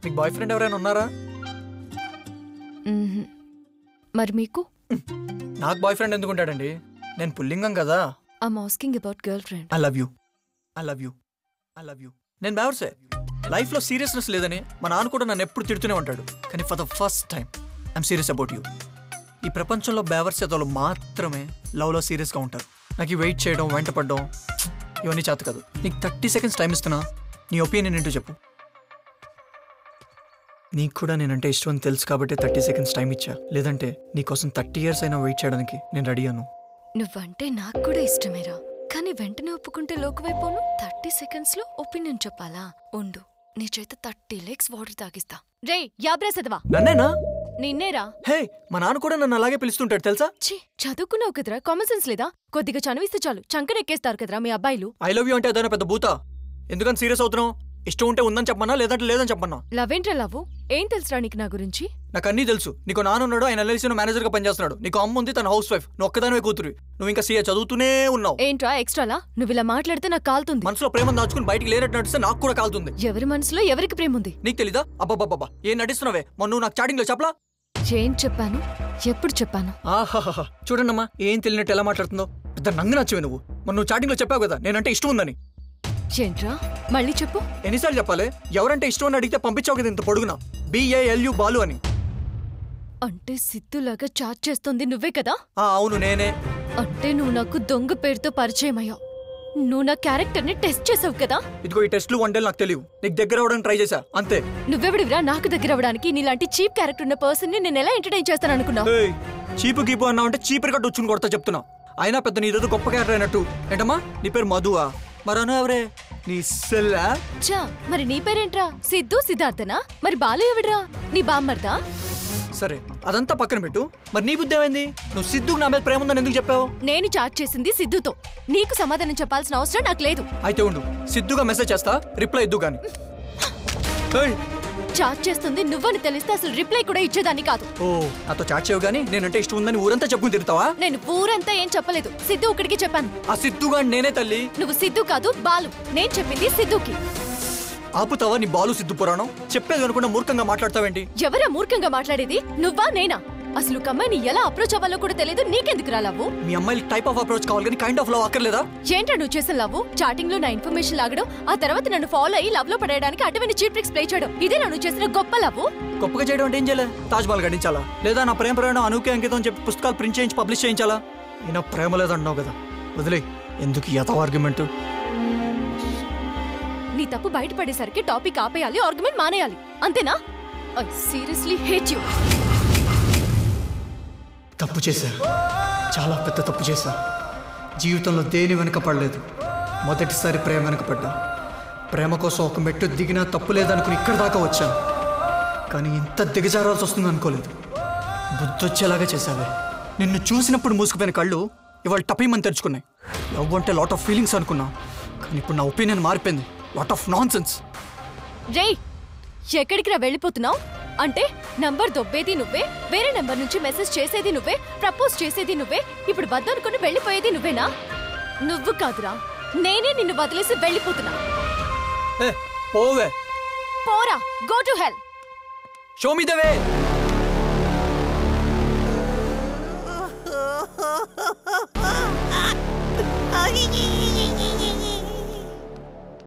మీకు boy friend ఎవరైనా ఉన్నారా మ్మ్హ్. మరి మీకు నాకు బాయ్ ఫ్రెండ్ ఎందుకు ఉంటాడండి నేను పుల్లింగం కదా I'm asking about girlfriend I love you I love you I love you నేను బ్యావర్సే లైఫ్లో సీరియస్నెస్ లేదని మా నాన్న కూడా నన్ను ఎప్పుడు తిడుతూనే ఉంటాడు కానీ for the first time I'm serious about you ఈ ప్రపంచంలో బ్యావర్సేతలు మాత్రమే లవ్లో సీరియస్గా ఉంటారు నాకు ఈ వెయిట్ చేయడం వెంటపడడం ఇవన్నీ చేత కాదు నీకు థర్టీ సెకండ్స్ టైం ఇస్తున్నా నీ ఒపీనియన్ ఏంటో చెప్పు నీకు కూడా నేనంటే ఇష్టం అని తెలుసు కాబట్టి థర్టీ సెకండ్స్ టైం ఇచ్చా లేదంటే నీకోసం థర్టీ ఇయర్స్ అయినా వెయిట్ చేయడానికి నేను రెడీ అను నువ్వంటే నాకు కూడా ఇష్టమేరా కానీ వెంటనే ఒప్పుకుంటే లోకువైపోను థర్టీ సెకండ్స్ లో ఒపీనియన్ చెప్పాలా ఉండు నీ చేత థర్టీ లేక్స్ వాటర్ తాగిస్తా రే యాబ్రా చదవా నన్నేనా నిన్నేరా హే మా నాన్న కూడా నన్ను అలాగే పిలుస్తుంటాడు తెలుసా ఛీ చదువుకున్నావు కదరా కామన్ సెన్స్ లేదా కొద్దిగా చనువిస్తే చాలు చంకనెక్కేస్తారు కదరా మీ అబ్బాయిలు ఐ లవ్ యూ అంటే అదైనా పెద్ద భూత ఎందుకని సీరియస్ అవుతున్నావు ఇష్టం ఉంటే ఉందని చెప్పమన్నా లేదంటే లేదని చెప్పమన్నా లవ్ ఏంట్రా లవ్ ఏం తెలుసురా నీకు నా గురించి నాకు అన్నీ తెలుసు నీకు నాన్న ఉన్నాడు ఆయన ఎల్ఐసీలో మేనేజర్గా పనిచేస్తున్నాడు నీకు అమ్మ ఉంది తన హౌస్ వైఫ్ నువ్వు ఒక్కదానివే కూతురు నువ్వు ఇంకా సీఏ చదువుతూనే ఉన్నావు ఏంట్రా ఎక్స్ట్రాలా నువ్వు ఇలా మాట్లాడితే నాకు కాలుతుంది మనసులో ప్రేమ దాచుకుని బయటికి లేనట్టు నడిస్తే నాకు కూడా కాలుతుంది ఎవరి మనసులో ఎవరికి ప్రేమ ఉంది నీకు తెలీదా అబ్బాబ్బాబ్బా ఏం నటిస్తున్నావే మొన్న నువ్వు నాకు చాటింగ్ లో చెప్పలా ఏం చెప్పాను ఎప్పుడు చెప్పాను ఆహాహా చూడండమ్మా ఏం తెలియనట్టు ఎలా మాట్లాడుతుందో పెద్ద నంగు నచ్చవే నువ్వు మొన్న నువ్వు చాటింగ్ లో చెప్పావు కదా నేనంటే ఇష్టం ఉందని ఏంట్రా మళ్ళీ చెప్పు ఎన్నిసార్లు చెప్పాలి ఎవరంటే ఇష్టం అని అడిగితే పంపించావు కదా ఇంత పొడుగునా బిఏఎల్యు బాలు అని అంటే సిద్ధులాగా చాట్ చేస్తుంది నువ్వే కదా ఆ అవును నేనే అంటే నువ్వు నాకు దొంగ పేరుతో పరిచయం అయ్యావు నువ్వు నా క్యారెక్టర్ ని టెస్ట్ చేసావు కదా ఇదిగో ఈ టెస్ట్లు వన్డేలు నాకు తెలియవు నీకు దగ్గర అవ్వడానికి ట్రై చేశా అంతే నువ్వెవడివిరా నాకు దగ్గర అవ్వడానికి నీలాంటి చీప్ క్యారెక్టర్ ఉన్న పర్సన్ ని నేను ఎలా ఎంటర్టైన్ చేస్తాను అనుకున్నావు ఏయ్, చీపు గీపు అన్నావు అంటే చీపురు కట్టు వచ్చుని కొడతా చెప్తున్నా అయినా పెద్ద నీదేదో గొప్ప క్యారెక్టర్ అయినట్టు ఏంటమ్మా నీ పేరు మధువా మరను ఎవరే నీ సెల్లా చా మరి నీ పేరేంట్రా సిద్ధు సిద్ధార్థనా మరి బాలు ఎవడ్రా నీ బామ్మర్దా సరే అదంతా పక్కన పెట్టు మరి నీ బుద్ధి ఏమైంది నువ్వు సిద్ధుకు నా మీద ప్రేమ ఉందని ఎందుకు చెప్పావు నేను చాట్ చేసింది సిద్ధుతో నీకు సమాధానం చెప్పాల్సిన అవసరం నాకు లేదు అయితే ఉండు సిద్ధుగా మెసేజ్ చేస్తా రిప్లై ఇద్దు కానీ ఏయ్, చాట్ చేస్తుంది నువ్వని తెలిస్తే అసలు రిప్లై కూడా ఇచ్చేదాన్ని కాదు ఓ నాతో చాట్ చేయవు కానీ నేనంటే ఇష్టం ఉందని ఊరంతా చెప్పుకుని తిరుగుతావా నేను ఊరంతా ఏం చెప్పలేదు సిద్ధు ఒకటికి చెప్పాను ఆ సిద్ధుగా నేనే తల్లి నువ్వు సిద్ధు కాదు బాలు నేను చెప్పింది సిద్ధుకి ఆపుతావా నీ బాలు సిద్ధు పురాణం చెప్పేది అనుకున్న మూర్ఖంగా మాట్లాడతావేంటి ఎవరా మూర్ఖంగా మాట్లాడేది నువ్వా నేనా అసలు ఒక అమ్మాయిని ఎలా అప్రోచ్ అవ్వాలో కూడా తెలియదు నీకెందుకు రా లవ్వు మీ అమ్మాయిలు టైప్ ఆఫ్ అప్రోచ్ కావాలి కానీ కైండ్ ఆఫ్ లవ్ అక్కర్లేదా ఏంట్రా నువ్వు చేసిన లవ్ చాటింగ్ లో నా ఇన్ఫర్మేషన్ లాగడం ఆ తర్వాత నన్ను ఫాలో అయ్యి లవ్ లో పడేయడానికి అటువంటి చీట్ ట్రిక్స్ ప్లే చేయడం ఇదే నువ్వు చేసిన గొప్ప లవ్ గొప్పగా చేయడం అంటే ఏం చేయాలి తాజ్ మహల్ గడించాలా లేదా నా ప్రేమ ప్రయాణం అనూకే అంకితం అని చెప్పి పుస్తకాలు ప్రింట్ చేయించి పబ్లిష్ చేయించాలా ఈయన ప్రేమ లేదన్నావు కదా వదిలే ఎందుకు ఈ యథ ఆర్గ్యుమెంట్ నీ తప్పు బయటపడేసరికి టాపిక్ ఆపేయాలి ఆర్గ్యుమెంట్ మానేయాలి అంతేనా ఐ సీరియస్లీ హేట్ యు తప్పు చేశా చాలా పెద్ద తప్పు చేశా జీవితంలో దేని వెనక పడలేదు మొదటిసారి ప్రేమ వెనక పడ్డా ప్రేమ కోసం ఒక మెట్టు దిగినా తప్పు లేదనుకుని ఇక్కడి దాకా వచ్చాను కానీ ఇంత దిగజారాల్సి వస్తుంది అనుకోలేదు బుద్ధొచ్చేలాగా చేశావే నిన్ను చూసినప్పుడు మూసుకుపోయిన కళ్ళు ఇవాళ టపీమని తెరుచుకున్నాయి లవ్ అంటే లాట్ ఆఫ్ ఫీలింగ్స్ అనుకున్నా కానీ ఇప్పుడు నా ఒపీనియన్ మారిపోయింది లాట్ ఆఫ్ నాన్ సెన్స్ రేయ్ ఎక్కడికి రా వెళ్ళిపోతున్నావు అంటే నంబర్ దొబ్బేది నువ్వే వేరే నంబర్ నుంచి మెసేజ్ చేసేది నువ్వే ప్రపోజ్ చేసేది నువ్వే ఇప్పుడు వద్దనుకుని వెళ్ళిపోయేది నువ్వేనా నువ్వు కాదురా నేనే నిన్ను వదిలేసి వెళ్ళిపోతున్నా ఏ పోవే పోరా go to hell show me the way Ah!